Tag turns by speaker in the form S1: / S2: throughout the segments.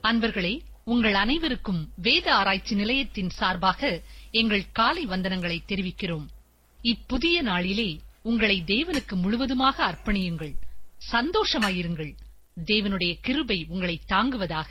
S1: அன்பர்களே உங்கள் அனைவருக்கும் வேத ஆராய்ச்சி நிலையத்தின் சார்பாக எங்கள் காலை வந்தனங்களை தெரிவிக்கிறோம் இப்புதிய நாளிலே உங்களை தேவனுக்கு முழுவதுமாக அர்ப்பணியுங்கள் சந்தோஷமாயிருங்கள் தேவனுடைய கிருபை உங்களை தாங்குவதாக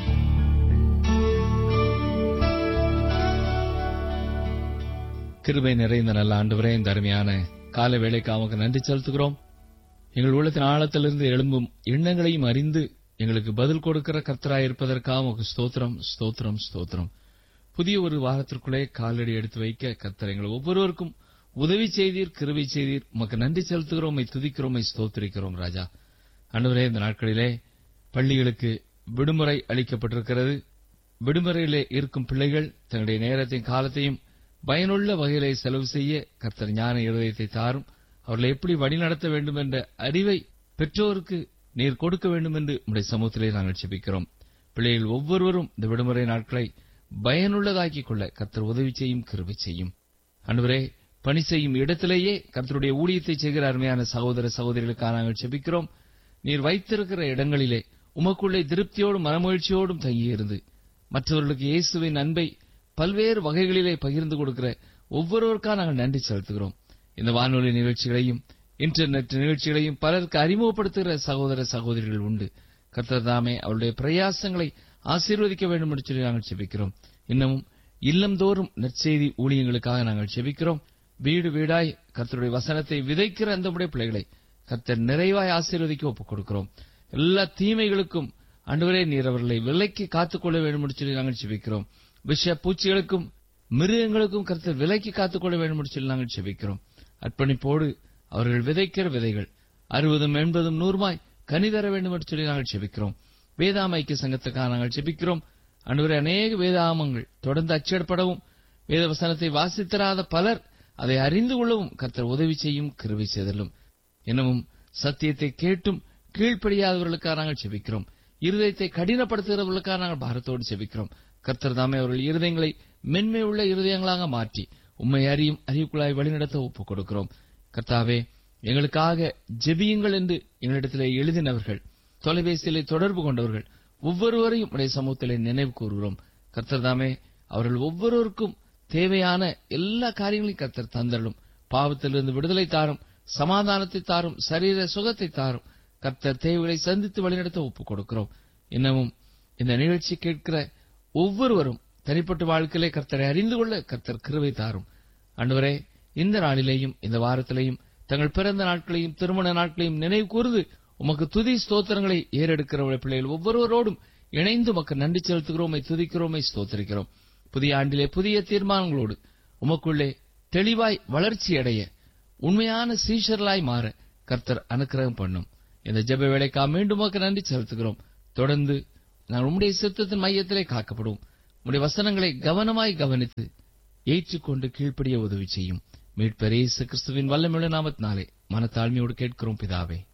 S2: கிருபை நிறைந்த நல்ல ஆண்டவரே இந்த அருமையான கால வேலைக்கு அவனுக்கு நன்றி செலுத்துகிறோம் எங்கள் உள்ளத்தின் ஆழத்திலிருந்து எழும்பும் எண்ணங்களையும் அறிந்து எங்களுக்கு பதில் கொடுக்கிற கர்த்தராயிருப்பதற்காக உமக்கு ஸ்தோத்திரம் ஸ்தோத்திரம் ஸ்தோத்திரம் புதிய ஒரு வாரத்திற்குள்ளே காலடி எடுத்து வைக்க கர்த்தர் எங்கள் ஒவ்வொருவருக்கும் உதவி செய்தீர் கிருபை செய்தீர் உமக்கு நன்றி செலுத்துகிறோம் உம்மை துதிக்கிறோம் உம்மை ஸ்தோத்திரிக்கிறோம் ராஜா ஆண்டவரே இந்த நாட்களிலே பள்ளிகளுக்கு விடுமுறை அளிக்கப்பட்டிருக்கிறது விடுமுறையிலே இருக்கும் பிள்ளைகள் தங்களுடைய நேரத்தையும் காலத்தையும் பயனுள்ள வகையிலே செலவு செய்ய கர்த்தர் ஞான இருதயத்தை தாரும் அவர்களை எப்படி வழிநடத்த வேண்டும் என்ற அறிவை பெற்றோருக்கு நீர் கொடுக்க வேண்டும் என்று உடைய சமூகத்திலே நாங்கள் செபிக்கிறோம் பிள்ளைகள் ஒவ்வொருவரும் இந்த விடுமுறை நாட்களை பயனுள்ளதாக்கிக் கொள்ள கர்த்தர் உதவி செய்யும் கிருபை செய்யும் அன்றுவரே பணி செய்யும் இடத்திலேயே கர்த்தருடைய ஊழியத்தை செய்கிற அருமையான சகோதர சகோதரிகளுக்காக நாங்கள் செபிக்கிறோம் நீர் வைத்திருக்கிற இடங்களிலே உமக்குள்ளே திருப்தியோடும் மனமகிழ்ச்சியோடும் தங்கியிருந்து மற்றவர்களுக்கு இயேசுவின் அன்பை பல்வேறு வகைகளிலே பகிர்ந்து கொடுக்கிற ஒவ்வொருவருக்காக நாங்கள் நன்றி செலுத்துகிறோம் இந்த வானொலி நிகழ்ச்சிகளையும் இன்டர்நெட் நிகழ்ச்சிகளையும் பலருக்கு அறிமுகப்படுத்துகிற சகோதர சகோதரிகள் உண்டு கர்த்தர் தாமே அவருடைய பிரயாசங்களை ஆசீர்வதிக்க வேண்டும் என்று சொல்லி நாங்கள் செபிக்கிறோம் இன்னமும் இல்லந்தோறும் நற்செய்தி ஊழியங்களுக்காக நாங்கள் செபிக்கிறோம் வீடு வீடாய் கர்த்தருடைய வசனத்தை விதைக்கிற அந்த உடைய பிள்ளைகளை கர்த்தர் நிறைவாய் ஆசீர்வதிக்க ஒப்புக் கொடுக்கிறோம் எல்லா தீமைகளுக்கும் அன்றுவரே நீர் அவர்களை விலைக்கு காத்துக்கொள்ள வேண்டும் என்று சொல்லி நாங்கள் செபிக்கிறோம் விஷ பூச்சிகளுக்கும் மிருகங்களுக்கும் கர்த்தர் விலைக்கு காத்துக்கொள்ள வேண்டும் என்று சொல்லி நாங்கள் செபிக்கிறோம் அர்ப்பணிப்போடு அவர்கள் விதைக்கிற விதைகள் அறுபதும் எண்பதும் நூறுமாய் கனி தர வேண்டும் என்று சொல்லி நாங்கள் செபிக்கிறோம் வேதாம ஐக்கிய சங்கத்துக்காக நாங்கள் செபிக்கிறோம் அன்றுவரை அநேக வேதாமங்கள் தொடர்ந்து அச்சிடப்படவும் வேத வசனத்தை வாசித்தராத பலர் அதை அறிந்து கொள்ளவும் கர்த்தர் உதவி செய்யும் கிருவை செய்தலும் எனவும் சத்தியத்தை கேட்டும் கீழ்ப்படியாதவர்களுக்காக நாங்கள் செபிக்கிறோம் இருதயத்தை கடினப்படுத்துகிறவர்களுக்காக நாங்கள் பாரத்தோடு செபிக்கிறோம் கர்த்தர் தாமே அவர்கள் இருதயங்களை மென்மை உள்ள இருதயங்களாக மாற்றி உண்மை அறியும் அறிவுக்குள்ளாய் வழிநடத்த ஒப்புக் கொடுக்கிறோம் கர்த்தாவே எங்களுக்காக ஜெபியுங்கள் என்று எங்களிடத்திலே எழுதினவர்கள் தொலைபேசியிலே தொடர்பு கொண்டவர்கள் ஒவ்வொருவரையும் உடைய சமூகத்திலே நினைவு கூறுகிறோம் கர்த்தர் தாமே அவர்கள் ஒவ்வொருவருக்கும் தேவையான எல்லா காரியங்களையும் கர்த்தர் தந்தள்ளும் பாவத்திலிருந்து விடுதலை தாரும் சமாதானத்தை தாரும் சரீர சுகத்தை தாரும் கர்த்தர் தேவைகளை சந்தித்து வழிநடத்த ஒப்புக் கொடுக்கிறோம் இன்னமும் இந்த நிகழ்ச்சி கேட்கிற ஒவ்வொருவரும் தனிப்பட்ட வாழ்க்கையிலே கர்த்தரை அறிந்து கொள்ள கர்த்தர் கிருவை தாரும் அன்றுவரே இந்த நாளிலேயும் இந்த வாரத்திலேயும் தங்கள் பிறந்த நாட்களையும் திருமண நாட்களையும் நினைவு கூர்ந்து உமக்கு துதி ஸ்தோத்திரங்களை ஏறெடுக்கிற பிள்ளைகள் ஒவ்வொருவரோடும் இணைந்து உமக்கு நன்றி செலுத்துகிறோமை துதிக்கிறோமை ஸ்தோத்திரிக்கிறோம் புதிய ஆண்டிலே புதிய தீர்மானங்களோடு உமக்குள்ளே தெளிவாய் வளர்ச்சி அடைய உண்மையான சீஷர்களாய் மாற கர்த்தர் அனுக்கிரகம் பண்ணும் இந்த ஜெப வேலைக்கா மீண்டும் உமக்கு நன்றி செலுத்துகிறோம் தொடர்ந்து நான் உம்முடைய சித்தத்தின் மையத்திலே காக்கப்படுவோம் உம்முடைய வசனங்களை கவனமாய் கவனித்து ஏற்றுக்கொண்டு கீழ்ப்படிய உதவி செய்யும் மீட்பரேசு கிறிஸ்துவின் வல்லமிழ நாமத்தினாலே மனத்தாழ்மையோடு கேட்கிறோம் பிதாவே